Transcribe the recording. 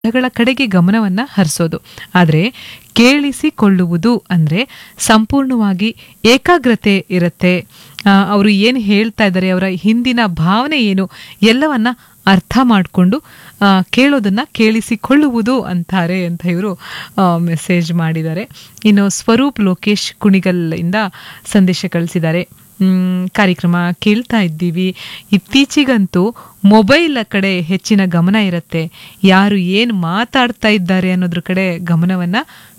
ಗಳ ಕಡೆಗೆ ಗಮನವನ್ನ ಹರಿಸೋದು ಆದರೆ ಕೇಳಿಸಿಕೊಳ್ಳುವುದು ಅಂದ್ರೆ ಸಂಪೂರ್ಣವಾಗಿ ಏಕಾಗ್ರತೆ ಇರುತ್ತೆ ಅವರು ಏನು ಹೇಳ್ತಾ ಇದ್ದಾರೆ ಅವರ ಹಿಂದಿನ ಭಾವನೆ ಏನು ಎಲ್ಲವನ್ನ ಅರ್ಥ ಮಾಡಿಕೊಂಡು ಕೇಳೋದನ್ನ ಕೇಳಿಸಿಕೊಳ್ಳುವುದು ಅಂತಾರೆ ಅಂತ ಇವರು ಮೆಸೇಜ್ ಮಾಡಿದ್ದಾರೆ ಇನ್ನು ಸ್ವರೂಪ್ ಲೋಕೇಶ್ ಕುಣಿಗಲ್ ಇಂದ ಸಂದೇಶ ಕಳಿಸಿದ್ದಾರೆ ಮ್, ಕಾರ್ಯಕ್ರಮ ಕೇಳ್ತಾ ಇದ್ದೀವಿ ಇತ್ತೀಚಿಗಂತೂ ಮೊಬೈಲ್ ಕಡೆ ಹೆಚ್ಚಿನ ಗಮನ ಇರುತ್ತೆ ಯಾರು ಏನು ಮಾತಾಡ್ತಾ ಇದ್ದಾರೆ ಅನ್ನೋದ್ರ ಕಡೆ ಗಮನವನ್ನ